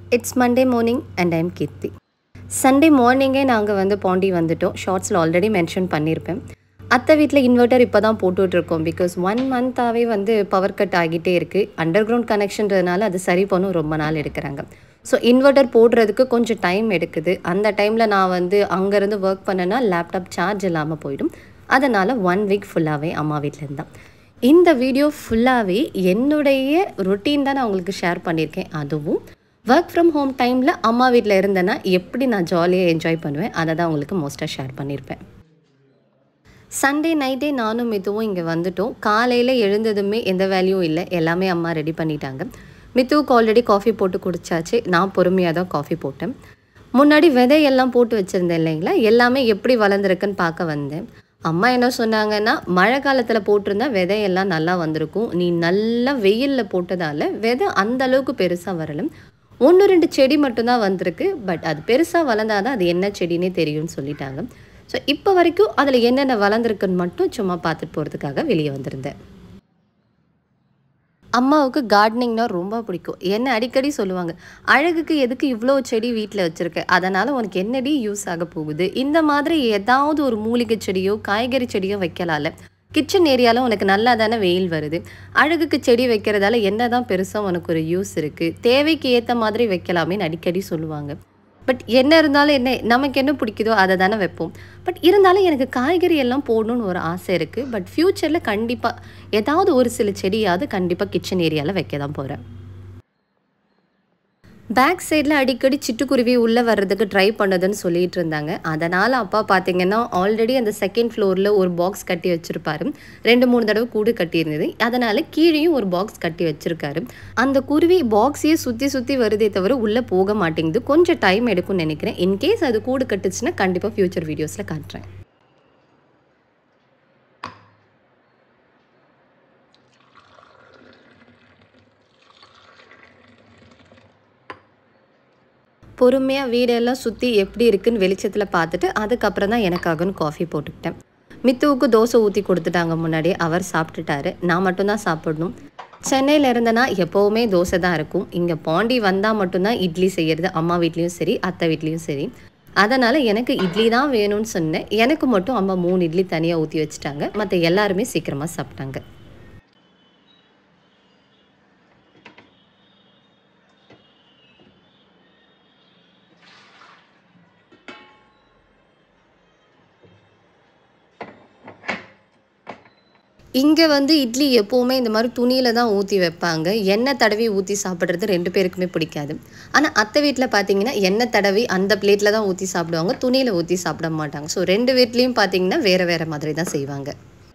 it's Monday morning and I'm Keerthi Sunday மார்னிங்கே நாங்கள் வந்து பாண்டி வந்துட்டோம் ஷார்ட்ஸில் ஆல்ரெடி மென்ஷன் பண்ணியிருப்பேன் அத்தை வீட்டில் இன்வெர்ட்டர் இப்போ தான் போட்டுட்ருக்கோம் பிகாஸ் ஒன் மந்த்தாகவே வந்து பவர் கட் ஆகிட்டே இருக்குது அண்டர் கிரவுண்ட் கனெக்ஷன்றதுனால அது சரி பண்ணும் ரொம்ப நாள் எடுக்கிறாங்க ஸோ இன்வெர்ட்டர் போடுறதுக்கு கொஞ்சம் டைம் எடுக்குது அந்த டைமில் நான் வந்து அங்கேருந்து ஒர்க் பண்ணேன்னா லேப்டாப் சார்ஜ் இல்லாமல் போயிடும் அதனால் ஒன் வீக் ஃபுல்லாகவே அம்மா வீட்டில் இருந்தான் இந்த வீடியோ ஃபுல்லாகவே என்னுடைய ரொட்டீன் தான் நான் உங்களுக்கு ஷேர் பண்ணியிருக்கேன் அதுவும் ஒர்க் ஃப்ரம் ஹோம் டைமில் அம்மா வீட்டில் இருந்தேன்னா எப்படி நான் ஜாலியாக என்ஜாய் பண்ணுவேன் அதை தான் உங்களுக்கு மோஸ்ட்டாக ஷேர் பண்ணியிருப்பேன் சண்டே நைட்டே நானும் மித்துவும் இங்கே வந்துட்டோம் காலையில் எழுந்ததுமே எந்த வேலையும் இல்லை எல்லாமே அம்மா ரெடி பண்ணிட்டாங்க மித்துவுக்கு ஆல்ரெடி காஃபி போட்டு குடிச்சாச்சு நான் பொறுமையாக தான் காஃபி போட்டேன் முன்னாடி விதையெல்லாம் போட்டு வச்சுருந்தேன் இல்லைங்களா எல்லாமே எப்படி வளர்ந்துருக்குன்னு பார்க்க வந்தேன் அம்மா என்ன சொன்னாங்கன்னா மழை காலத்தில் போட்டிருந்தா விதையெல்லாம் நல்லா வந்திருக்கும் நீ நல்லா வெயிலில் போட்டதால் விதை அந்த அளவுக்கு பெருசாக வரல ஒன்று ரெண்டு செடி மட்டும்தான் வந்திருக்கு பட் அது பெருசாக வளர்ந்தாதான் அது என்ன செடினே தெரியும்னு சொல்லிட்டாங்க ஸோ இப்போ வரைக்கும் அதில் என்னென்ன வளர்ந்துருக்குன்னு மட்டும் சும்மா பார்த்துட்டு போகிறதுக்காக வெளியே வந்திருந்தேன் அம்மாவுக்கு கார்டனிங்னா ரொம்ப பிடிக்கும் என்ன அடிக்கடி சொல்லுவாங்க அழகுக்கு எதுக்கு இவ்வளோ செடி வீட்டில் வச்சுருக்க அதனால் உனக்கு என்னடி யூஸ் ஆக போகுது இந்த மாதிரி ஏதாவது ஒரு மூலிகை செடியோ காய்கறி செடியோ வைக்கலாம்ல கிச்சன் ஏரியாவில் உனக்கு நல்லா தானே வெயில் வருது அழகுக்கு செடி வைக்கிறதால என்ன தான் பெருசாக உனக்கு ஒரு யூஸ் இருக்குது தேவைக்கு ஏற்ற மாதிரி வைக்கலாமேன்னு அடிக்கடி சொல்லுவாங்க பட் என்ன இருந்தாலும் என்ன நமக்கு என்ன பிடிக்குதோ அதை தானே வைப்போம் பட் இருந்தாலும் எனக்கு காய்கறி எல்லாம் போடணும்னு ஒரு ஆசை இருக்குது பட் ஃப்யூச்சரில் கண்டிப்பாக ஏதாவது ஒரு சில செடியாவது கண்டிப்பாக கிச்சன் ஏரியாவில் வைக்க தான் போகிறேன் பேக் சைடில் அடிக்கடி சிட்டுக்குருவி உள்ளே வர்றதுக்கு ட்ரை பண்ணுதுன்னு சொல்லிட்டு இருந்தாங்க அதனால் அப்பா பார்த்தீங்கன்னா ஆல்ரெடி அந்த செகண்ட் ஃப்ளோரில் ஒரு பாக்ஸ் கட்டி வச்சுருப்பாரு ரெண்டு மூணு தடவை கூடு கட்டியிருந்தது அதனால் கீழேயும் ஒரு பாக்ஸ் கட்டி வச்சுருக்காரு அந்த குருவி பாக்ஸையே சுற்றி சுற்றி வருதே தவிர உள்ளே போக மாட்டேங்குது கொஞ்சம் டைம் எடுக்கும்னு நினைக்கிறேன் இன்கேஸ் அது கூடு கட்டுச்சுன்னா கண்டிப்பாக ஃப்யூச்சர் வீடியோஸில் காட்டுறேன் பொறுமையாக வீடெல்லாம் சுற்றி எப்படி இருக்குன்னு வெளிச்சத்தில் பார்த்துட்டு அதுக்கப்புறம் தான் எனக்காகன்னு காஃபி போட்டுக்கிட்டேன் மித்துவுக்கு தோசை ஊற்றி கொடுத்துட்டாங்க முன்னாடி அவர் சாப்பிட்டுட்டாரு நான் மட்டும்தான் சாப்பிடணும் சென்னையில் இருந்தேன்னா எப்போவுமே தோசை தான் இருக்கும் இங்கே பாண்டி வந்தால் மட்டும்தான் இட்லி செய்கிறது அம்மா வீட்லேயும் சரி அத்தை வீட்லேயும் சரி அதனால் எனக்கு இட்லி தான் வேணும்னு சொன்னேன் எனக்கு மட்டும் அம்மா மூணு இட்லி தனியாக ஊற்றி வச்சுட்டாங்க மற்ற எல்லாருமே சீக்கிரமாக சாப்பிட்டாங்க இங்கே வந்து இட்லி எப்போவுமே இந்த மாதிரி துணியில் தான் ஊற்றி வைப்பாங்க எண்ணெய் தடவி ஊற்றி சாப்பிட்றது ரெண்டு பேருக்குமே பிடிக்காது ஆனால் அத்தை வீட்டில் பார்த்தீங்கன்னா எண்ணெய் தடவி அந்த பிளேட்டில் தான் ஊற்றி சாப்பிடுவாங்க துணியில் ஊற்றி சாப்பிட மாட்டாங்க ஸோ ரெண்டு வீட்லேயும் பார்த்தீங்கன்னா வேறு வேறு மாதிரி தான் செய்வாங்க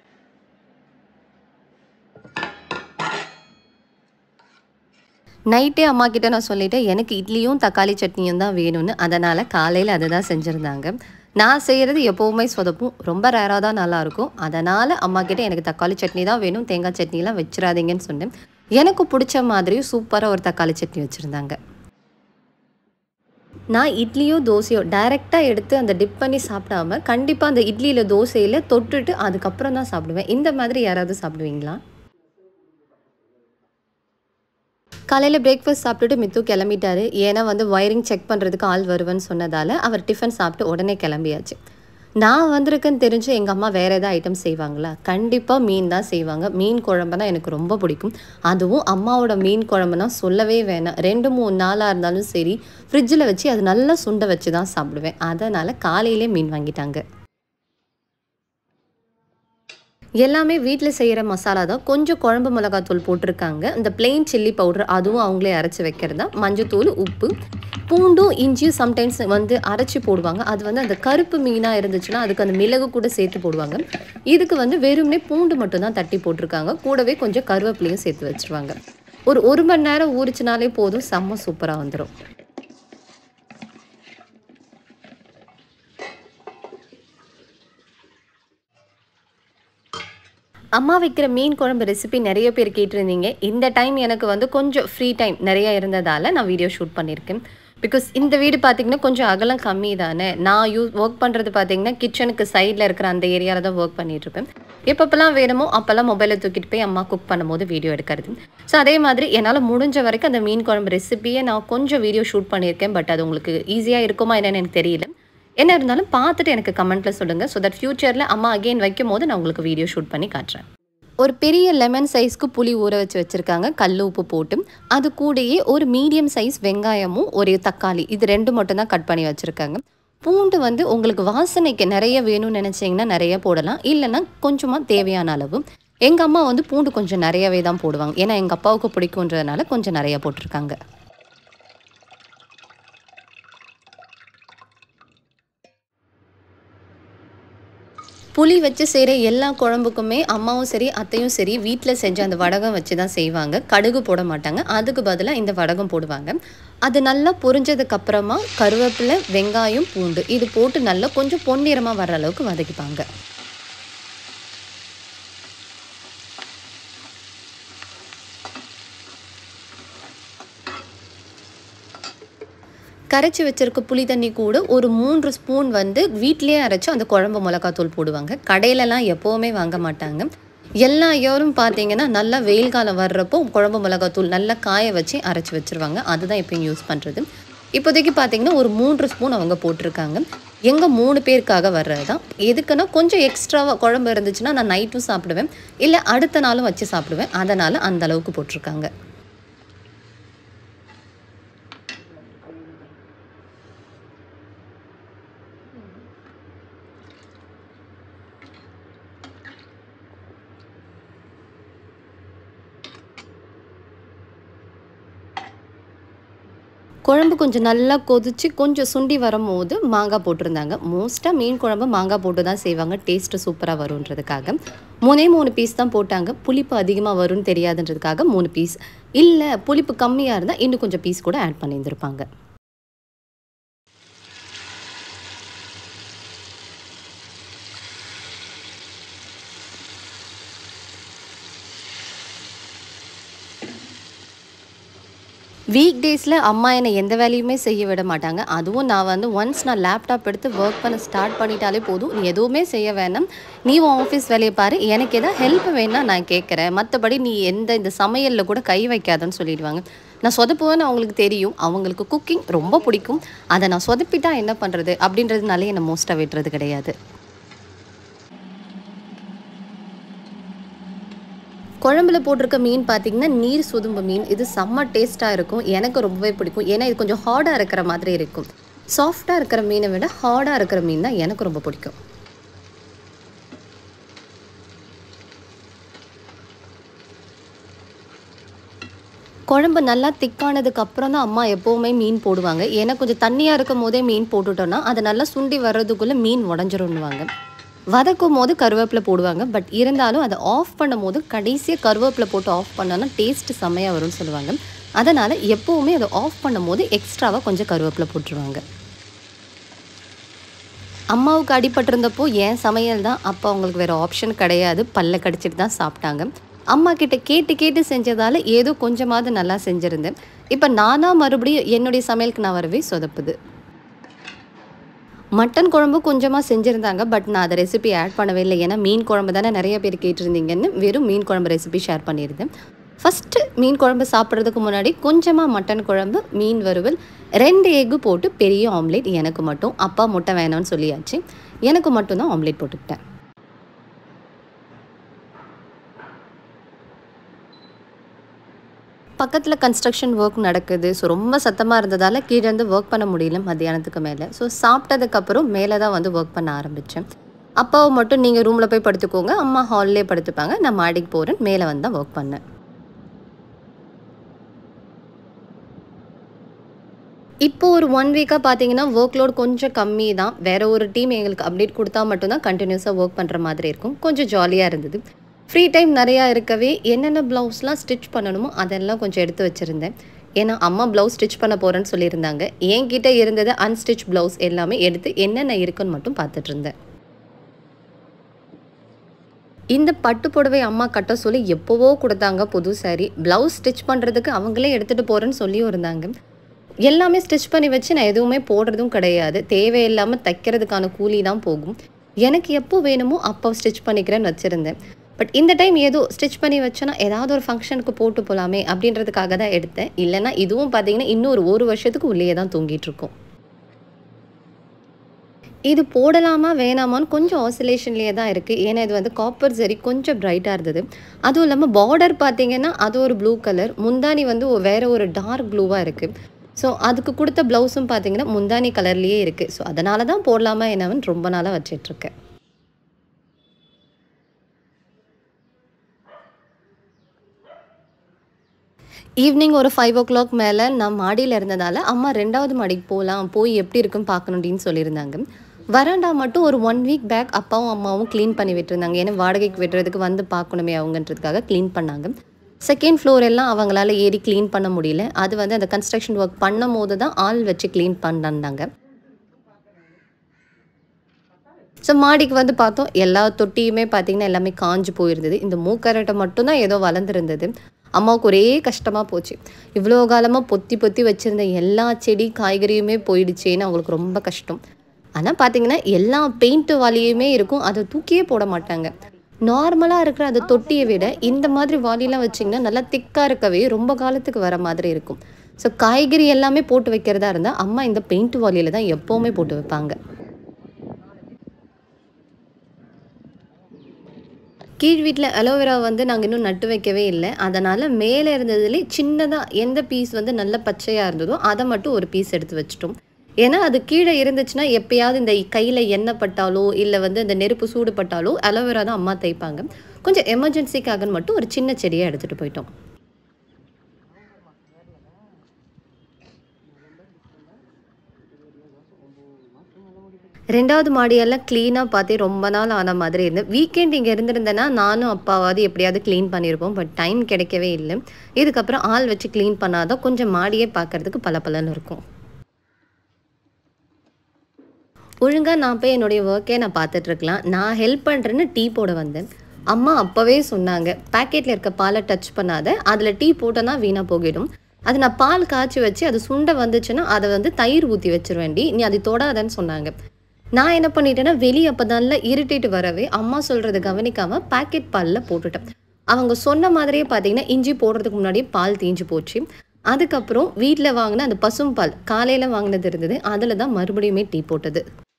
நைட்டே அம்மா கிட்ட நான் சொல்லிட்டேன் எனக்கு இட்லியும் தக்காளி சட்னியும் தான் வேணும்னு அதனால் காலையில் அதை தான் செஞ்சுருந்தாங்க நான் செய்கிறது எப்போவுமே சொதப்பும் ரொம்ப ரேராக தான் நல்லாயிருக்கும் அதனால் அம்மா கிட்ட எனக்கு தக்காளி சட்னி தான் வேணும் தேங்காய் சட்னிலாம் வச்சிடாதீங்கன்னு சொன்னேன் எனக்கு பிடிச்ச மாதிரியும் சூப்பராக ஒரு தக்காளி சட்னி வச்சுருந்தாங்க நான் இட்லியோ தோசையோ டைரெக்டாக எடுத்து அந்த டிப் பண்ணி சாப்பிடாம கண்டிப்பாக அந்த இட்லியில் தோசையில் தொட்டுட்டு அதுக்கப்புறம் தான் சாப்பிடுவேன் இந்த மாதிரி யாராவது சாப்பிடுவீங்களா காலையில் பிரேக்ஃபாஸ்ட் சாப்பிட்டுட்டு மித்து கிளம்பிட்டாரு ஏன்னா வந்து ஒயரிங் செக் பண்ணுறதுக்கு ஆள் வருவேன்னு சொன்னதால் அவர் டிஃபன் சாப்பிட்டு உடனே கிளம்பியாச்சு நான் வந்திருக்கேன்னு தெரிஞ்சு எங்கள் அம்மா வேறு ஏதாவது ஐட்டம் செய்வாங்களா கண்டிப்பாக மீன் தான் செய்வாங்க மீன் குழம்புனா எனக்கு ரொம்ப பிடிக்கும் அதுவும் அம்மாவோட மீன் குழம்புனா சொல்லவே வேணாம் ரெண்டு மூணு நாளாக இருந்தாலும் சரி ஃப்ரிட்ஜில் வச்சு அது நல்லா சுண்டை வச்சு தான் சாப்பிடுவேன் அதனால் காலையிலே மீன் வாங்கிட்டாங்க எல்லாமே வீட்டில் செய்கிற மசாலா தான் கொஞ்சம் குழம்பு மிளகாத்தூள் போட்டிருக்காங்க இந்த பிளெயின் சில்லி பவுடர் அதுவும் அவங்களே அரைச்சி வைக்கிறது தான் மஞ்சத்தூள் உப்பு பூண்டும் இஞ்சியும் சம்டைம்ஸ் வந்து அரைச்சி போடுவாங்க அது வந்து அந்த கருப்பு மீனாக இருந்துச்சுன்னா அதுக்கு அந்த மிளகு கூட சேர்த்து போடுவாங்க இதுக்கு வந்து வெறுமனே பூண்டு மட்டும்தான் தட்டி போட்டிருக்காங்க கூடவே கொஞ்சம் கருவேப்பிலையும் சேர்த்து வச்சுருவாங்க ஒரு ஒரு மணி நேரம் ஊறிச்சினாலே போதும் செம்ம சூப்பராக வந்துடும் அம்மா வைக்கிற மீன் குழம்பு ரெசிபி நிறைய பேர் கேட்டிருந்தீங்க இந்த டைம் எனக்கு வந்து கொஞ்சம் ஃப்ரீ டைம் நிறைய இருந்ததால் நான் வீடியோ ஷூட் பண்ணியிருக்கேன் பிகாஸ் இந்த வீடு பார்த்தீங்கன்னா கொஞ்சம் அகலம் கம்மி தானே நான் யூ ஒர்க் பண்ணுறது பார்த்தீங்கன்னா கிச்சனுக்கு சைடில் இருக்கிற அந்த ஏரியாவில் தான் ஒர்க் பண்ணிட்டு இருப்பேன் எப்பப்பெல்லாம் வேணுமோ அப்போல்லாம் மொபைலை தூக்கிட்டு போய் அம்மா குக் பண்ணும்போது வீடியோ எடுக்கிறது ஸோ அதே மாதிரி என்னால் முடிஞ்ச வரைக்கும் அந்த மீன் குழம்பு ரெசிபியை நான் கொஞ்சம் வீடியோ ஷூட் பண்ணியிருக்கேன் பட் அது உங்களுக்கு ஈஸியாக இருக்குமா என்னன்னு எனக்கு தெரியல என்ன இருந்தாலும் பார்த்துட்டு எனக்கு கமெண்ட்டில் சொல்லுங்கள் ஸோ தட் ஃப்யூச்சரில் அம்மா அகெயின் வைக்கும் போது நான் உங்களுக்கு வீடியோ ஷூட் பண்ணி காட்டுறேன் ஒரு பெரிய லெமன் சைஸ்க்கு புளி ஊற வச்சு வச்சுருக்காங்க கல் உப்பு போட்டு அது கூடயே ஒரு மீடியம் சைஸ் வெங்காயமும் ஒரு தக்காளி இது ரெண்டு மட்டும் தான் கட் பண்ணி வச்சுருக்காங்க பூண்டு வந்து உங்களுக்கு வாசனைக்கு நிறைய வேணும்னு நினச்சிங்கன்னா நிறைய போடலாம் இல்லைன்னா கொஞ்சமாக தேவையான அளவு எங்கள் அம்மா வந்து பூண்டு கொஞ்சம் நிறையவே தான் போடுவாங்க ஏன்னா எங்கள் அப்பாவுக்கு பிடிக்குன்றதுனால கொஞ்சம் நிறைய போட்டிருக்காங்க புளி வச்சு செய்கிற எல்லா குழம்புக்குமே அம்மாவும் சரி அத்தையும் சரி வீட்டில் செஞ்ச அந்த வடகம் வச்சு தான் செய்வாங்க கடுகு போட மாட்டாங்க அதுக்கு பதிலாக இந்த வடகம் போடுவாங்க அது நல்லா பொரிஞ்சதுக்கு அப்புறமா கருவேப்பிலை வெங்காயம் பூண்டு இது போட்டு நல்லா கொஞ்சம் பொன்னிறமாக வர அளவுக்கு வதக்கிப்பாங்க கரைச்சி வச்சிருக்க புளி தண்ணி கூட ஒரு மூன்று ஸ்பூன் வந்து வீட்டிலேயே அரைச்சி அந்த குழம்பு மிளகாத்தூள் போடுவாங்க கடையிலலாம் எப்போவுமே வாங்க மாட்டாங்க எல்லா ஐயோரும் பார்த்தீங்கன்னா நல்லா வெயில் காலம் வர்றப்போ குழம்பு மிளகாத்தூள் நல்லா காய வச்சு அரைச்சி வச்சுருவாங்க அதுதான் இப்போயும் யூஸ் பண்ணுறது இப்போதைக்கு பார்த்தீங்கன்னா ஒரு மூன்று ஸ்பூன் அவங்க போட்டிருக்காங்க எங்கள் மூணு பேருக்காக வர்றது தான் எதுக்குன்னா கொஞ்சம் எக்ஸ்ட்ராவாக குழம்பு இருந்துச்சுன்னா நான் நைட்டும் சாப்பிடுவேன் இல்லை அடுத்த நாளும் வச்சு சாப்பிடுவேன் அதனால் அந்த அளவுக்கு போட்டிருக்காங்க குழம்பு கொஞ்சம் நல்லா கொதிச்சு கொஞ்சம் சுண்டி வரும்போது மாங்காய் போட்டிருந்தாங்க மோஸ்ட்டாக மீன் குழம்பு மாங்காய் போட்டு தான் செய்வாங்க டேஸ்ட்டு சூப்பராக வருன்றதுக்காக மூணே மூணு பீஸ் தான் போட்டாங்க புளிப்பு அதிகமாக வரும்னு தெரியாதுன்றதுக்காக மூணு பீஸ் இல்லை புளிப்பு கம்மியாக இருந்தால் இன்னும் கொஞ்சம் பீஸ் கூட ஆட் பண்ணியிருந்திருப்பாங்க வீக் டேஸில் அம்மா என்னை எந்த வேலையுமே செய்ய விட மாட்டாங்க அதுவும் நான் வந்து ஒன்ஸ் நான் லேப்டாப் எடுத்து ஒர்க் பண்ண ஸ்டார்ட் பண்ணிட்டாலே போதும் நீ எதுவுமே செய்ய வேணாம் நீ உன் ஆஃபீஸ் வேலையை பாரு எனக்கு எதாவது ஹெல்ப் வேணா நான் கேட்குறேன் மற்றபடி நீ எந்த இந்த சமையலில் கூட கை வைக்காதன்னு சொல்லிடுவாங்க நான் சொதப்புவேன்னு அவங்களுக்கு தெரியும் அவங்களுக்கு குக்கிங் ரொம்ப பிடிக்கும் அதை நான் சொதப்பிட்டா என்ன பண்ணுறது அப்படின்றதுனாலே என்னை மோஸ்ட்டாக விட்டுறது கிடையாது குழம்புல போட்டிருக்க மீன் பார்த்தீங்கன்னா நீர் சுதும்பு மீன் இது செம்ம டேஸ்ட்டாக இருக்கும் எனக்கு ரொம்பவே பிடிக்கும் ஏன்னா இது கொஞ்சம் ஹார்டாக இருக்கிற மாதிரி இருக்கும் சாஃப்டாக இருக்கிற மீனை விட ஹார்டாக இருக்கிற மீன் தான் எனக்கு ரொம்ப பிடிக்கும் குழம்பு நல்லா திக்கானதுக்கு அப்புறம் தான் அம்மா எப்போவுமே மீன் போடுவாங்க ஏன்னா கொஞ்சம் தண்ணியாக இருக்கும் போதே மீன் போட்டுட்டோன்னா அது நல்லா சுண்டி வர்றதுக்குள்ளே மீன் உடஞ்சிரும்னுவாங்க வதக்கும் போது கருவேப்பிலை போடுவாங்க பட் இருந்தாலும் அதை ஆஃப் பண்ணும் போது கடைசியாக கருவேப்பிலை போட்டு ஆஃப் பண்ணோன்னா டேஸ்ட் செம்மையாக வரும்னு சொல்லுவாங்க அதனால் எப்போவுமே அதை ஆஃப் பண்ணும் போது எக்ஸ்ட்ராவாக கொஞ்சம் கருவேப்பிலை போட்டுருவாங்க அம்மாவுக்கு அடிபட்டிருந்தப்போ என் சமையல் தான் அப்போ அவங்களுக்கு வேறு ஆப்ஷன் கிடையாது பல்ல கடிச்சிட்டு தான் சாப்பிட்டாங்க அம்மா கிட்ட கேட்டு கேட்டு செஞ்சதால் ஏதோ கொஞ்சமாவது நல்லா செஞ்சுருந்தேன் இப்போ நானாக மறுபடியும் என்னுடைய சமையலுக்கு நான் வரவே சொதப்புது மட்டன் குழம்பு கொஞ்சமாக செஞ்சுருந்தாங்க பட் நான் அதை ரெசிபி ஆட் பண்ணவே இல்லை ஏன்னா மீன் குழம்பு தானே நிறைய பேர் கேட்டிருந்தீங்கன்னு வெறும் மீன் குழம்பு ரெசிபி ஷேர் பண்ணியிருந்தேன் ஃபஸ்ட்டு மீன் குழம்பு சாப்பிட்றதுக்கு முன்னாடி கொஞ்சமாக மட்டன் குழம்பு மீன் வறுவல் ரெண்டு எக்கு போட்டு பெரிய ஆம்லேட் எனக்கு மட்டும் அப்பா முட்டை வேணாம்னு சொல்லியாச்சு எனக்கு மட்டும்தான் ஆம்லேட் போட்டுக்கிட்டேன் பக்கத்தில் கன்ஸ்ட்ரக்ஷன் ஒர்க் நடக்குது ஸோ ரொம்ப சத்தமாக இருந்ததால் கீழே இருந்து ஒர்க் பண்ண முடியல மத்தியானத்துக்கு மேலே ஸோ சாப்பிட்டதுக்கப்புறம் மேலே தான் வந்து ஒர்க் பண்ண ஆரம்பித்தேன் அப்பாவை மட்டும் நீங்கள் ரூமில் போய் படுத்துக்கோங்க அம்மா ஹால்லே படுத்துப்பாங்க நான் மாடிக்கு போகிறேன் மேலே வந்து தான் ஒர்க் பண்ணேன் இப்போ ஒரு ஒன் வீக்காக பார்த்தீங்கன்னா ஒர்க் லோட் கொஞ்சம் கம்மி தான் வேறு ஒரு டீம் எங்களுக்கு அப்டேட் கொடுத்தா மட்டும்தான் கண்டினியூஸாக ஒர்க் பண்ணுற மாதிரி இருக்கும் கொஞ்சம் ஜாலியாக இருந்தது ஃப்ரீ டைம் நிறையா இருக்கவே என்னென்ன ப்ளவுஸ்லாம் ஸ்டிச் பண்ணணுமோ அதெல்லாம் கொஞ்சம் எடுத்து வச்சுருந்தேன் ஏன்னா அம்மா ப்ளவுஸ் ஸ்டிச் பண்ண போகிறேன்னு சொல்லியிருந்தாங்க என்கிட்ட இருந்தது அன்ஸ்டிச் ப்ளவுஸ் எல்லாமே எடுத்து என்னென்ன இருக்குன்னு மட்டும் பார்த்துட்டு இருந்தேன் இந்த பட்டு புடவை அம்மா கட்ட சொல்லி எப்போவோ கொடுத்தாங்க புது சாரி ப்ளவுஸ் ஸ்டிச் பண்ணுறதுக்கு அவங்களே எடுத்துகிட்டு போகிறேன்னு சொல்லியும் இருந்தாங்க எல்லாமே ஸ்டிச் பண்ணி வச்சு நான் எதுவுமே போடுறதும் கிடையாது தேவையில்லாமல் தைக்கிறதுக்கான கூலி தான் போகும் எனக்கு எப்போ வேணுமோ அப்போ ஸ்டிச் பண்ணிக்கிறேன்னு வச்சுருந்தேன் பட் இந்த டைம் ஏதோ ஸ்டிச் பண்ணி வச்சோன்னா ஏதாவது ஒரு ஃபங்க்ஷனுக்கு போட்டு போகலாமே அப்படின்றதுக்காக தான் எடுத்தேன் இல்லைன்னா இதுவும் பார்த்தீங்கன்னா இன்னும் ஒரு ஒரு வருஷத்துக்கு உள்ளேயே தான் தூங்கிட்டு இருக்கும் இது போடலாமா வேணாமான்னு கொஞ்சம் ஆசிலேஷன்லேயே தான் இருக்குது ஏன்னா இது வந்து காப்பர் சரி கொஞ்சம் பிரைட்டாக இருந்தது அதுவும் இல்லாமல் பார்டர் பார்த்தீங்கன்னா அது ஒரு ப்ளூ கலர் முந்தானி வந்து ஒ- வேற ஒரு டார்க் ப்ளூவாக இருக்குது ஸோ அதுக்கு கொடுத்த ப்ளவுஸும் பார்த்தீங்கன்னா முந்தானி கலர்லேயே இருக்குது ஸோ அதனால தான் போடலாமா என்னவன்னு ரொம்ப நாளாக வச்சிட்ருக்கேன் ஈவினிங் ஒரு ஃபைவ் ஓ கிளாக் மேலே நான் மாடியில் இருந்ததால் அம்மா ரெண்டாவது மாடிக்கு போகலாம் போய் எப்படி இருக்குன்னு பார்க்கணும் அப்படின்னு சொல்லியிருந்தாங்க வராண்டா மட்டும் ஒரு ஒன் வீக் பேக் அப்பாவும் அம்மாவும் க்ளீன் பண்ணி விட்டுருந்தாங்க ஏன்னா வாடகைக்கு விட்டுறதுக்கு வந்து பார்க்கணுமே அவங்கன்றதுக்காக க்ளீன் பண்ணாங்க செகண்ட் ஃப்ளோர் எல்லாம் அவங்களால ஏறி க்ளீன் பண்ண முடியல அது வந்து அந்த கன்ஸ்ட்ரக்ஷன் ஒர்க் பண்ணும் போது தான் ஆள் வச்சு க்ளீன் பண்ணாங்க ஸோ மாடிக்கு வந்து பார்த்தோம் எல்லா தொட்டியுமே பார்த்தீங்கன்னா எல்லாமே காஞ்சு போயிருந்தது இந்த மூக்கரட்டை மட்டும்தான் ஏதோ வளர்ந்துருந்தது அம்மாவுக்கு ஒரே கஷ்டமாக போச்சு இவ்வளோ காலமாக பொத்தி பொத்தி வச்சுருந்த எல்லா செடி காய்கறியுமே போயிடுச்சேன்னு அவங்களுக்கு ரொம்ப கஷ்டம் ஆனால் பார்த்தீங்கன்னா எல்லா பெயிண்ட்டு வாலியுமே இருக்கும் அதை தூக்கியே போட மாட்டாங்க நார்மலாக இருக்கிற அந்த தொட்டியை விட இந்த மாதிரி வாலிலாம் வச்சிங்கன்னா நல்லா திக்காக இருக்கவே ரொம்ப காலத்துக்கு வர மாதிரி இருக்கும் ஸோ காய்கறி எல்லாமே போட்டு வைக்கிறதா இருந்தால் அம்மா இந்த பெயிண்ட் வாலியில் தான் எப்போவுமே போட்டு வைப்பாங்க கீழ் வீட்டில் அலோவேரா வந்து நாங்கள் இன்னும் நட்டு வைக்கவே இல்லை அதனால் மேலே இருந்ததுலே சின்னதாக எந்த பீஸ் வந்து நல்ல பச்சையாக இருந்ததோ அதை மட்டும் ஒரு பீஸ் எடுத்து வச்சிட்டோம் ஏன்னா அது கீழே இருந்துச்சுன்னா எப்பயாவது இந்த கையில் எண்ணெய் பட்டாலோ இல்லை வந்து இந்த நெருப்பு சூடு பட்டாலோ அலோவேரா தான் அம்மா தைப்பாங்க கொஞ்சம் எமர்ஜென்சிக்காகன்னு மட்டும் ஒரு சின்ன செடியை எடுத்துகிட்டு போயிட்டோம் ரெண்டாவது மாடியெல்லாம் க்ளீனாக பார்த்தே ரொம்ப நாள் ஆன மாதிரி இருந்தது வீக்கெண்ட் இங்கே இருந்திருந்தேன்னா நானும் அப்பாவாவது எப்படியாவது க்ளீன் பண்ணியிருப்போம் பட் டைம் கிடைக்கவே இல்லை இதுக்கப்புறம் ஆள் வச்சு க்ளீன் பண்ணாதான் கொஞ்சம் மாடியே பார்க்கறதுக்கு பல இருக்கும் ஒழுங்காக நான் போய் என்னுடைய ஒர்க்கே நான் பார்த்துட்ருக்கலாம் நான் ஹெல்ப் பண்ணுறேன்னு டீ போட வந்தேன் அம்மா அப்போவே சொன்னாங்க பேக்கெட்டில் இருக்க பாலை டச் பண்ணாத அதில் டீ போட்டோன்னா வீணாக போகிடும் அது நான் பால் காய்ச்சி வச்சு அது சுண்டை வந்துச்சுன்னா அதை வந்து தயிர் ஊற்றி வச்சிருவேண்டி நீ அதை தொடாதன்னு சொன்னாங்க நான் என்ன பண்ணிட்டேன்னா வெளியே அப்போ நல்லா இருட்டிட்டு வரவே அம்மா சொல்கிறத கவனிக்காமல் பாக்கெட் பாலில் போட்டுட்டேன் அவங்க சொன்ன மாதிரியே பார்த்தீங்கன்னா இஞ்சி போடுறதுக்கு முன்னாடியே பால் தீஞ்சு போச்சு அதுக்கப்புறம் வீட்டில் வாங்கின அந்த பசும் பால் காலையில் வாங்கினது இருந்தது அதில் தான் மறுபடியுமே டீ போட்டது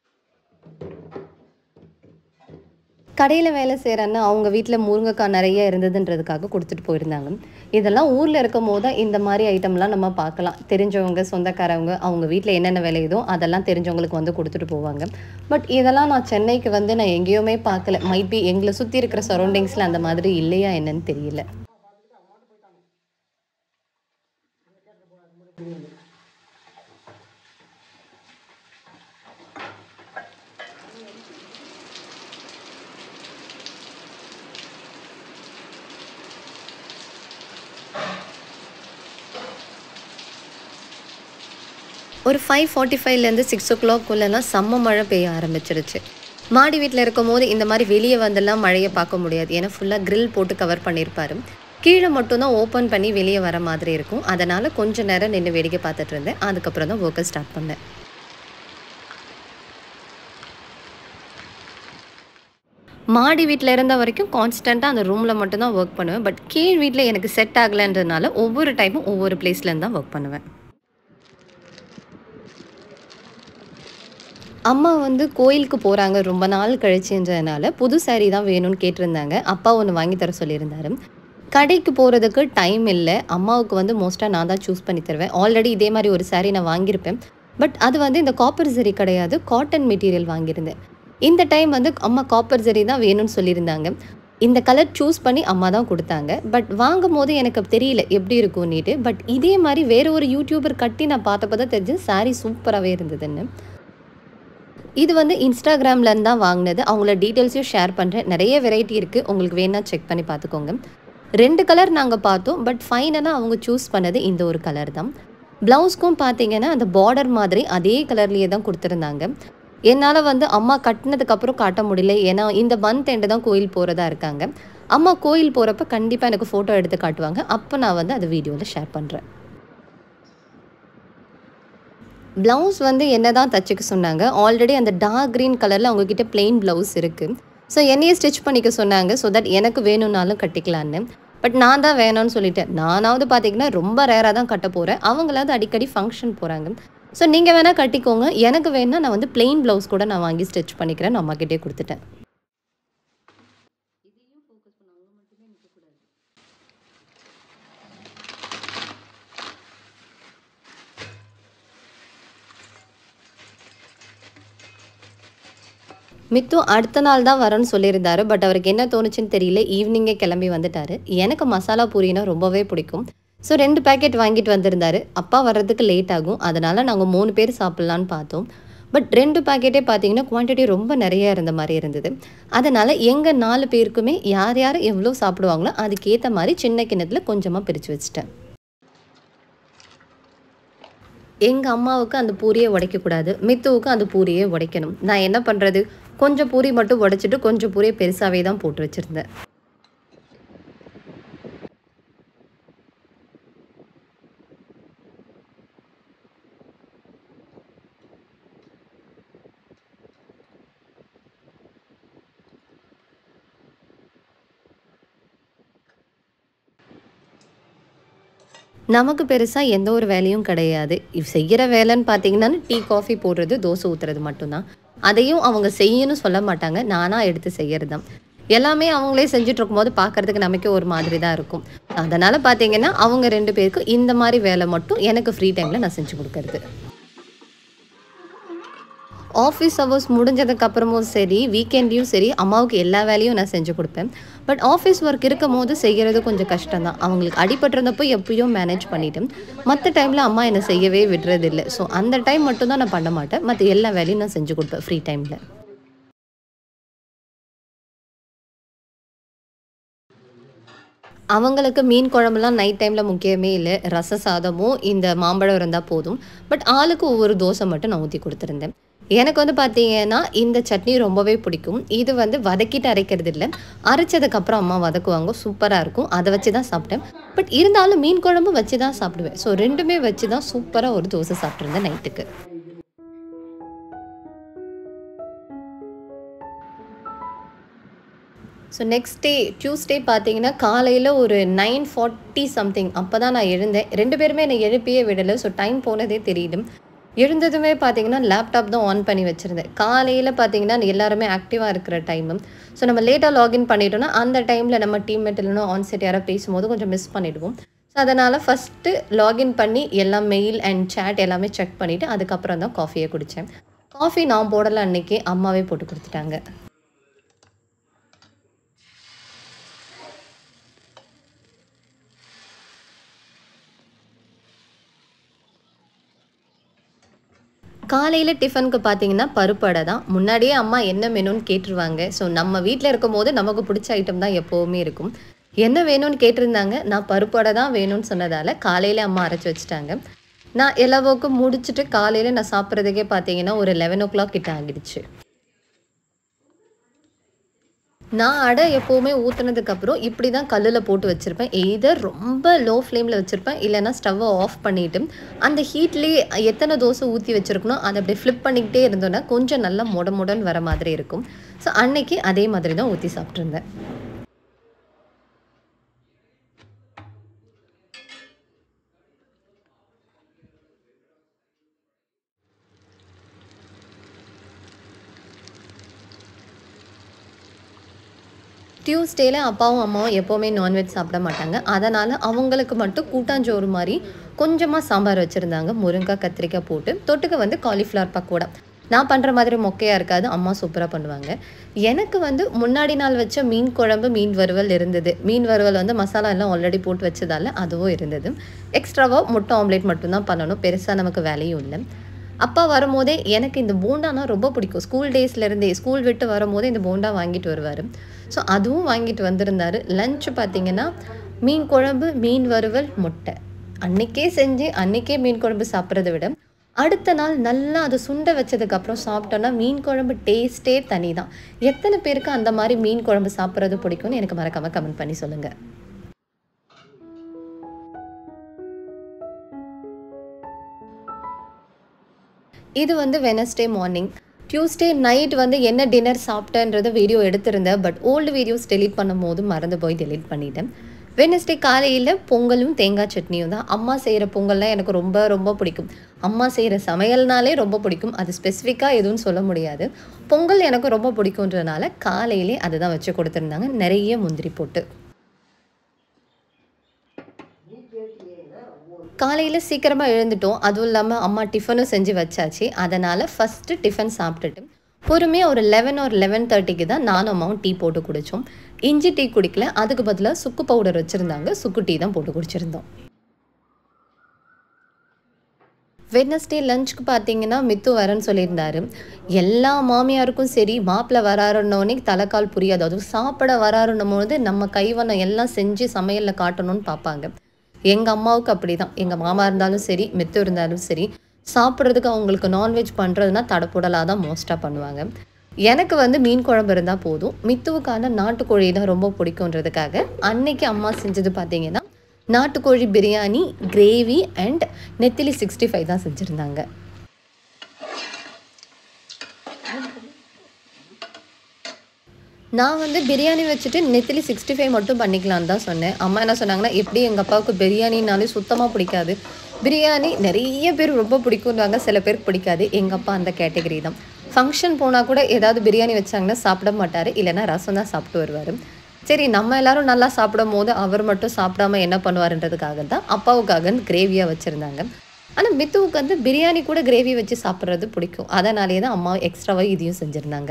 கடையில் வேலை செய்கிறேன்னா அவங்க வீட்டில் முருங்கைக்காய் நிறைய இருந்ததுன்றதுக்காக கொடுத்துட்டு போயிருந்தாங்க இதெல்லாம் ஊரில் இருக்கும் போது தான் இந்த மாதிரி ஐட்டம்லாம் நம்ம பார்க்கலாம் தெரிஞ்சவங்க சொந்தக்காரவங்க அவங்க வீட்டில் என்னென்ன விளையுதோ அதெல்லாம் தெரிஞ்சவங்களுக்கு வந்து கொடுத்துட்டு போவாங்க பட் இதெல்லாம் நான் சென்னைக்கு வந்து நான் எங்கேயுமே பார்க்கல மைட் பி எங்களை சுற்றி இருக்கிற சரௌண்டிங்ஸில் அந்த மாதிரி இல்லையா என்னன்னு தெரியல ஒரு ஃபைவ் ஃபார்ட்டி ஃபைவ்லேருந்து சிக்ஸ் ஓ கிளாக்குள்ளெல்லாம் செம்ம மழை பெய்ய ஆரம்பிச்சிருச்சு மாடி வீட்டில் இருக்கும் போது இந்த மாதிரி வெளியே வந்தெல்லாம் மழையை பார்க்க முடியாது ஏன்னா ஃபுல்லாக grill போட்டு கவர் பண்ணியிருப்பாரு கீழே மட்டும்தான் ஓப்பன் பண்ணி வெளியே வர மாதிரி இருக்கும் அதனால் கொஞ்ச நேரம் நின்று வேடிக்கை பார்த்துட்டு இருந்தேன் அதுக்கப்புறம் தான் ஒர்க்கை ஸ்டார்ட் பண்ணேன் மாடி வீட்டில் இருந்த வரைக்கும் கான்ஸ்டண்ட்டாக அந்த ரூமில் மட்டும்தான் ஒர்க் பண்ணுவேன் பட் கீழ் வீட்டில் எனக்கு செட் ஆகலைன்றதுனால ஒவ்வொரு டைமும் ஒவ்வொரு பிளேஸ்லேருந்து தான் ஒர்க் பண்ணுவேன் அம்மா வந்து கோயிலுக்கு போகிறாங்க ரொம்ப நாள் கழிச்சுன்றதுனால புது saree தான் வேணும்னு கேட்டிருந்தாங்க அப்பா ஒன்று வாங்கி தர சொல்லியிருந்தாரு கடைக்கு போகிறதுக்கு டைம் இல்லை அம்மாவுக்கு வந்து மோஸ்ட்டாக நான் தான் சூஸ் பண்ணி தருவேன் ஆல்ரெடி இதே மாதிரி ஒரு saree நான் வாங்கியிருப்பேன் பட் அது வந்து இந்த காப்பர் சரி கிடையாது காட்டன் மெட்டீரியல் வாங்கியிருந்தேன் இந்த டைம் வந்து அம்மா காப்பர் சரி தான் வேணும்னு சொல்லியிருந்தாங்க இந்த கலர் சூஸ் பண்ணி அம்மா தான் கொடுத்தாங்க பட் வாங்கும் போது எனக்கு தெரியல எப்படி இருக்கும்னுட்டு பட் இதே மாதிரி வேற ஒரு யூடியூபர் கட்டி நான் பார்த்தப்போ தான் தெரிஞ்சு saree சூப்பராகவே இருந்ததுன்னு இது வந்து இன்ஸ்டாகிராம்லேருந்து தான் வாங்கினது அவங்கள டீட்டெயில்ஸையும் ஷேர் பண்ணுறேன் நிறைய வெரைட்டி இருக்குது உங்களுக்கு வேணா செக் பண்ணி பார்த்துக்கோங்க ரெண்டு கலர் நாங்கள் பார்த்தோம் பட் ஃபைனலாக அவங்க சூஸ் பண்ணது இந்த ஒரு கலர் தான் ப்ளவுஸ்க்கும் பார்த்தீங்கன்னா அந்த பார்டர் மாதிரி அதே கலர்லேயே தான் கொடுத்துருந்தாங்க என்னால் வந்து அம்மா கட்டினதுக்கப்புறம் காட்ட முடியல ஏன்னா இந்த மந்த் எண்டு தான் கோயில் போகிறதா இருக்காங்க அம்மா கோயில் போகிறப்ப கண்டிப்பாக எனக்கு ஃபோட்டோ எடுத்து காட்டுவாங்க அப்போ நான் வந்து அதை வீடியோவில் ஷேர் பண்ணுறேன் ப்ளவுஸ் வந்து என்ன தான் தச்சுக்க சொன்னாங்க ஆல்ரெடி அந்த டார்க் க்ரீன் கலரில் அவங்கக்கிட்ட plain ப்ளவுஸ் இருக்குது ஸோ என்னையே ஸ்டிச் பண்ணிக்க சொன்னாங்க ஸோ தட் எனக்கு வேணும்னாலும் கட்டிக்கலான்னு பட் நான் தான் வேணும்னு சொல்லிட்டேன் நானாவது பார்த்தீங்கன்னா ரொம்ப ரேராக தான் கட்ட போகிறேன் அவங்களாவது அடிக்கடி ஃபங்க்ஷன் போகிறாங்க ஸோ நீங்கள் வேணால் கட்டிக்கோங்க எனக்கு வேணால் நான் வந்து plain ப்ளவுஸ் கூட நான் வாங்கி ஸ்டிச் பண்ணிக்கிறேன் நான் அம்மாக்கிட்டே கொடுத்துட்டேன் மித்து அடுத்த நாள் தான் வரேன்னு சொல்லியிருந்தாரு பட் அவருக்கு என்ன தோணுச்சுன்னு தெரியல ஈவினிங்கே கிளம்பி வந்துட்டாரு எனக்கு மசாலா பூரினா ரொம்பவே பிடிக்கும் ஸோ ரெண்டு பேக்கெட் வாங்கிட்டு வந்திருந்தாரு அப்பா வர்றதுக்கு லேட் ஆகும் அதனால நாங்கள் மூணு பேர் சாப்பிட்லான்னு பார்த்தோம் பட் ரெண்டு பேக்கெட்டே பார்த்தீங்கன்னா குவான்டிட்டி ரொம்ப நிறைய இருந்த மாதிரி இருந்தது அதனால் எங்கள் நாலு பேருக்குமே யார் யார் எவ்வளோ சாப்பிடுவாங்களோ அதுக்கேற்ற மாதிரி சின்ன கிண்ணத்தில் கொஞ்சமாக பிரித்து வச்சுட்டேன் எங்கள் அம்மாவுக்கு அந்த பூரியை உடைக்கக்கூடாது மித்துவுக்கு அந்த பூரியை உடைக்கணும் நான் என்ன பண்ணுறது கொஞ்சம் பூரி மட்டும் உடைச்சிட்டு கொஞ்சம் பூரியை பெருசாகவே தான் போட்டு வச்சுருந்தேன் நமக்கு பெருசாக எந்த ஒரு வேலையும் கிடையாது இவ் செய்கிற வேலைன்னு பார்த்தீங்கன்னா டீ காஃபி போடுறது தோசை ஊற்றுறது மட்டும்தான் அதையும் அவங்க செய்யணும்னு சொல்ல மாட்டாங்க நானாக எடுத்து செய்கிறது தான் எல்லாமே அவங்களே செஞ்சுட்டு இருக்கும்போது பார்க்கறதுக்கு நமக்கே ஒரு மாதிரி தான் இருக்கும் அதனால் பார்த்தீங்கன்னா அவங்க ரெண்டு பேருக்கும் இந்த மாதிரி வேலை மட்டும் எனக்கு ஃப்ரீ டைமில் நான் செஞ்சு கொடுக்கறது ஆஃபீஸ் ஹவர்ஸ் முடிஞ்சதுக்கு அப்புறமும் சரி வீக்கெண்ட்லேயும் சரி அம்மாவுக்கு எல்லா வேலையும் நான் செஞ்சு கொடுப்பேன் பட் ஆஃபீஸ் ஒர்க் இருக்கும் போது செய்கிறது கொஞ்சம் கஷ்டம் தான் அவங்களுக்கு அடிபட்டிருந்தப்போ எப்பயும் மேனேஜ் பண்ணிட்டேன் மற்ற டைமில் அம்மா என்னை செய்யவே விடுறதில்லை ஸோ அந்த டைம் மட்டும் தான் நான் பண்ண மாட்டேன் மற்ற எல்லா வேலையும் நான் செஞ்சு கொடுப்பேன் ஃப்ரீ டைமில் அவங்களுக்கு மீன் குழம்புலாம் நைட் டைமில் முக்கியமே இல்லை ரச சாதமும் இந்த மாம்பழம் இருந்தால் போதும் பட் ஆளுக்கு ஒவ்வொரு தோசை மட்டும் நான் ஊற்றி கொடுத்துருந்தேன் எனக்கு வந்து பார்த்தீங்கன்னா இந்த சட்னி ரொம்பவே பிடிக்கும் இது வந்து வதக்கிட்டு அரைக்கிறது இல்லை அரைச்சதுக்கப்புறம் அம்மா வதக்குவாங்க சூப்பராக இருக்கும் அதை வச்சு தான் சாப்பிட்டேன் பட் இருந்தாலும் மீன் குழம்பு வச்சு தான் சாப்பிடுவேன் ஸோ ரெண்டுமே வச்சு தான் சூப்பராக ஒரு தோசை சாப்பிட்ருந்தேன் நைட்டுக்கு ஸோ நெக்ஸ்ட் டே டியூஸ்டே பார்த்தீங்கன்னா காலையில் ஒரு நைன் ஃபார்ட்டி சம்திங் அப்போ தான் நான் எழுந்தேன் ரெண்டு பேருமே என்னை எழுப்பியே விடலை ஸோ டைம் போனதே தெரியுது எழுந்ததுமே பார்த்தீங்கன்னா லேப்டாப் தான் ஆன் பண்ணி வச்சுருந்தேன் காலையில் பார்த்தீங்கன்னா எல்லாருமே ஆக்டிவாக இருக்கிற டைமு ஸோ நம்ம லேட்டாக லாகின் பண்ணிட்டோம்னா அந்த டைமில் நம்ம டீம்மேட் இல்லைனா ஆன் செட் யாராவது பேசும்போது கொஞ்சம் மிஸ் பண்ணிடுவோம் ஸோ அதனால் ஃபஸ்ட்டு லாகின் பண்ணி எல்லாம் மெயில் அண்ட் சேட் எல்லாமே செக் பண்ணிவிட்டு அதுக்கப்புறம் தான் காஃபியை குடித்தேன் காஃபி நான் போடலை அன்னைக்கு அம்மாவே போட்டு கொடுத்துட்டாங்க காலையில் டிஃபனுக்கு பார்த்தீங்கன்னா பருப்பு அடை தான் முன்னாடியே அம்மா என்ன மெனுன்னு கேட்டுருவாங்க ஸோ நம்ம வீட்டில் இருக்கும் போது நமக்கு பிடிச்ச ஐட்டம் தான் எப்போவுமே இருக்கும் என்ன வேணும்னு கேட்டிருந்தாங்க நான் பருப்பு அடை தான் வேணும்னு சொன்னதால் காலையில் அம்மா அரைச்சி வச்சுட்டாங்க நான் எல்லா ஒர்க்கும் முடிச்சுட்டு காலையில் நான் சாப்பிட்றதுக்கே பார்த்தீங்கன்னா ஒரு லெவன் ஓ கிளாக் கிட்ட ஆகிடுச்சு நான் அடை எப்போவுமே ஊற்றுனதுக்கப்புறம் இப்படி தான் கல்லில் போட்டு வச்சுருப்பேன் எய்தர் ரொம்ப லோ ஃப்ளேமில் வச்சுருப்பேன் இல்லைன்னா ஸ்டவ்வை ஆஃப் பண்ணிவிட்டு அந்த ஹீட்லேயே எத்தனை தோசை ஊற்றி வச்சுருக்கணும் அதை அப்படியே ஃப்ளிப் பண்ணிக்கிட்டே இருந்தோன்னா கொஞ்சம் நல்லா மொட மொடன்னு வர மாதிரி இருக்கும் ஸோ அன்னைக்கு அதே மாதிரி தான் ஊற்றி சாப்பிட்ருந்தேன் டியூஸ்டேல அப்பாவும் அம்மாவும் எப்போவுமே நான்வெஜ் சாப்பிட மாட்டாங்க அதனால் அவங்களுக்கு மட்டும் கூட்டாஞ்சோறு மாதிரி கொஞ்சமாக சாம்பார் வச்சுருந்தாங்க முருங்கைக்காய் கத்திரிக்காய் போட்டு தொட்டுக்க வந்து காலிஃப்ளவர் பக்கோடா நான் பண்ணுற மாதிரி மொக்கையாக இருக்காது அம்மா சூப்பராக பண்ணுவாங்க எனக்கு வந்து முன்னாடி நாள் வச்ச மீன் குழம்பு மீன் வறுவல் இருந்தது மீன் வறுவல் வந்து மசாலா எல்லாம் ஆல்ரெடி போட்டு வச்சதால அதுவும் இருந்தது எக்ஸ்ட்ராவாக முட்டை ஆம்லேட் மட்டும்தான் பண்ணணும் பெருசாக நமக்கு வேலையும் இல்லை அப்பா வரும்போதே எனக்கு இந்த போண்டானா ரொம்ப பிடிக்கும் ஸ்கூல் டேஸ்லேருந்தே ஸ்கூல் விட்டு வரும்போதே இந்த போண்டா வாங்கிட்டு வருவார் ஸோ அதுவும் வாங்கிட்டு வந்திருந்தாரு லஞ்ச் பார்த்தீங்கன்னா மீன் குழம்பு மீன் வறுவல் முட்டை அன்னைக்கே செஞ்சு அன்னைக்கே மீன் குழம்பு சாப்பிட்றத விட அடுத்த நாள் நல்லா அதை சுண்ட வச்சதுக்கப்புறம் சாப்பிட்டோன்னா மீன் குழம்பு டேஸ்ட்டே தனி தான் எத்தனை பேருக்கு அந்த மாதிரி மீன் குழம்பு சாப்பிட்றது பிடிக்கும்னு எனக்கு மறக்காமல் கமெண்ட் பண்ணி சொல்லுங்கள் இது வந்து வெனஸ்டே மார்னிங் டியூஸ்டே நைட் வந்து என்ன டின்னர் சாப்பிட்டேன்றத வீடியோ எடுத்திருந்தேன் பட் ஓல்டு வீடியோஸ் டெலீட் பண்ணும் போது மறந்து போய் டெலீட் பண்ணிட்டேன் வெனஸ்டே காலையில் பொங்கலும் தேங்காய் சட்னியும் தான் அம்மா செய்கிற பொங்கல்லாம் எனக்கு ரொம்ப ரொம்ப பிடிக்கும் அம்மா செய்கிற சமையல்னாலே ரொம்ப பிடிக்கும் அது ஸ்பெசிஃபிக்காக எதுவும் சொல்ல முடியாது பொங்கல் எனக்கு ரொம்ப பிடிக்குன்றனால காலையிலே அதை தான் வச்சு கொடுத்துருந்தாங்க நிறைய முந்திரி போட்டு காலையில் சீக்கிரமாக எழுந்துட்டோம் அதுவும் இல்லாமல் அம்மா டிஃபனும் செஞ்சு வச்சாச்சு அதனால் ஃபஸ்ட்டு டிஃபன் சாப்பிட்டுட்டு பொறுமையாக ஒரு லெவன் ஒரு லெவன் தேர்ட்டிக்கு தான் நானும் அம்மாவும் டீ போட்டு குடித்தோம் இஞ்சி டீ குடிக்கல அதுக்கு பதிலாக சுக்கு பவுடர் வச்சுருந்தாங்க சுக்கு டீ தான் போட்டு குடிச்சிருந்தோம் வெட்னஸ்டே லஞ்சுக்கு பார்த்தீங்கன்னா மித்து வரேன்னு சொல்லியிருந்தாரு எல்லா மாமியாருக்கும் சரி மாப்பிள்ளை வராருன்னொடனே தலைக்கால் புரியாது அதுவும் சாப்பிட வராருன்னும் போது நம்ம கைவண்ணம் எல்லாம் செஞ்சு சமையலில் காட்டணும்னு பார்ப்பாங்க எங்கள் அம்மாவுக்கு அப்படி தான் எங்கள் மாமா இருந்தாலும் சரி மித்து இருந்தாலும் சரி சாப்பிட்றதுக்கு அவங்களுக்கு நான்வெஜ் பண்ணுறதுனா தடப்புடலாக தான் மோஸ்ட்டாக பண்ணுவாங்க எனக்கு வந்து மீன் குழம்பு இருந்தால் போதும் மித்துவுக்கான நாட்டுக்கோழி தான் ரொம்ப பிடிக்குன்றதுக்காக அன்னைக்கு அம்மா செஞ்சது பார்த்தீங்கன்னா நாட்டுக்கோழி பிரியாணி கிரேவி அண்ட் நெத்திலி சிக்ஸ்டி ஃபைவ் தான் செஞ்சுருந்தாங்க நான் வந்து பிரியாணி வச்சுட்டு நெத்திலி சிக்ஸ்டி ஃபைவ் மட்டும் பண்ணிக்கலான்னு தான் சொன்னேன் அம்மா என்ன சொன்னாங்கன்னா எப்படி எங்கள் அப்பாவுக்கு பிரியாணினாலே சுத்தமாக பிடிக்காது பிரியாணி நிறைய பேர் ரொம்ப பிடிக்கும்வாங்க சில பேருக்கு பிடிக்காது எங்கள் அப்பா அந்த கேட்டகரி தான் ஃபங்க்ஷன் போனால் கூட ஏதாவது பிரியாணி வச்சாங்கன்னா சாப்பிட மாட்டார் இல்லைன்னா ரசம் தான் சாப்பிட்டு வருவார் சரி நம்ம எல்லாரும் நல்லா சாப்பிடும் போது அவர் மட்டும் சாப்பிடாம என்ன பண்ணுவாருன்றதுக்காக தான் அப்பாவுக்காக கிரேவியாக வச்சுருந்தாங்க ஆனால் மித்துவுக்கு வந்து பிரியாணி கூட கிரேவி வச்சு சாப்பிட்றது பிடிக்கும் அதனாலேயே தான் அம்மா எக்ஸ்ட்ராவாக இதையும் செஞ்சுருந்தாங்க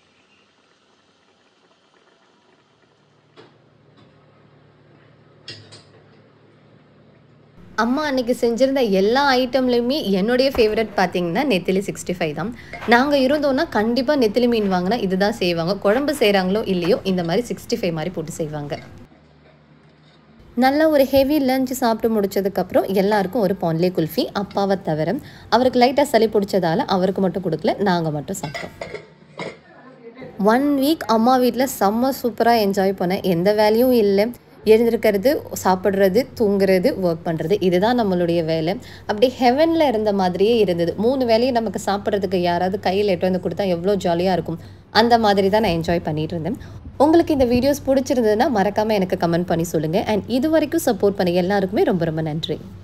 அம்மா அன்னைக்கு செஞ்சுருந்த எல்லா ஐட்டம்லையுமே என்னுடைய ஃபேவரட் பார்த்தீங்கன்னா நெத்திலி சிக்ஸ்டி ஃபைவ் தான் நாங்கள் இருந்தோம்னா கண்டிப்பாக நெத்திலி மீன் வாங்கினா இதுதான் செய்வாங்க குழம்பு செய்கிறாங்களோ இல்லையோ இந்த மாதிரி சிக்ஸ்டி ஃபைவ் மாதிரி போட்டு செய்வாங்க நல்ல ஒரு ஹெவி லஞ்ச் சாப்பிட்டு முடிச்சதுக்கப்புறம் எல்லாருக்கும் ஒரு பான்லே குல்ஃபி அப்பாவை தவிர அவருக்கு லைட்டாக சளி பிடிச்சதால அவருக்கு மட்டும் கொடுக்கல நாங்கள் மட்டும் சாப்பிட்டோம் ஒன் வீக் அம்மா வீட்டில் செம்ம சூப்பராக என்ஜாய் பண்ணேன் எந்த வேலையும் இல்லை எழுந்திருக்கிறது சாப்பிட்றது தூங்குறது ஒர்க் பண்ணுறது இதுதான் நம்மளுடைய வேலை அப்படி ஹெவனில் இருந்த மாதிரியே இருந்தது மூணு வேலையும் நமக்கு சாப்பிட்றதுக்கு யாராவது கையில் எட்டு வந்து கொடுத்தா எவ்வளோ ஜாலியாக இருக்கும் அந்த மாதிரி தான் நான் என்ஜாய் பண்ணிட்டு இருந்தேன் உங்களுக்கு இந்த வீடியோஸ் பிடிச்சிருந்ததுன்னா மறக்காமல் எனக்கு கமெண்ட் பண்ணி சொல்லுங்கள் அண்ட் இது வரைக்கும் சப்போர்ட் பண்ண எல்லாருக்குமே ரொம்ப ரொம்ப நன்றி